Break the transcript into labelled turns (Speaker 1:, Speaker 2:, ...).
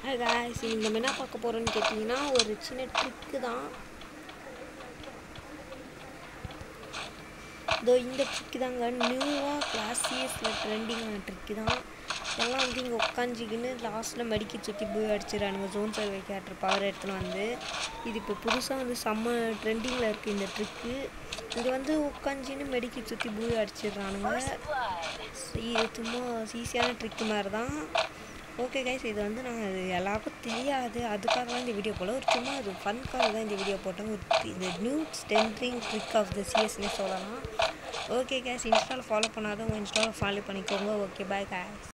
Speaker 1: guys இந்த என்ன பார்க்க போகிறோன்னு கேட்டிங்கன்னா ஒரு சின்ன ட்ரிக்கு தான் இதோ இந்த ட்ரிக்கு தாங்க நியூவாக கிளாஸ் சிஎஸில் ட்ரெண்டிங்கான ட்ரிக்கு தான் இதெல்லாம் வந்து இங்கே உட்காந்துக்கின்னு லாஸ்ட்டில் மடிக்கி சுற்றி போய் அடிச்சிடறானுங்க ஜோன் சர்வை கேட்டர் பவர் எடுத்துன்னு வந்து இது இப்போ புதுசாக வந்து செம்ம ட்ரெண்டிங்கில் இருக்குது இந்த ட்ரிக்கு இது வந்து உட்காந்துன்னு மெடிக்கி சுற்றி போய் அடிச்சிடுறானுங்க இது சும்மா ஈஸியான ட்ரிக்கு மாதிரி தான் ஓகே கைஸ் இது வந்து நாங்கள் இது எல்லாருக்கும் தெரியாது அதுக்காக தான் இந்த வீடியோ போல ஒரு சும்மா ஒரு ஃபன்காக தான் இந்த வீடியோ போட்டோம் ஒரு இந்த நியூ ஸ்டென்ட்ரிங் ட்ரிக் ஆஃப் த சிஎஸ்னே சொல்லலாம் ஓகே கைஸ் இன்ஸ்டாவில் ஃபாலோ பண்ணாதவங்க இன்ஸ்டாவில் ஃபாலோ பண்ணிக்கோங்க ஓகே பாய் கைஸ்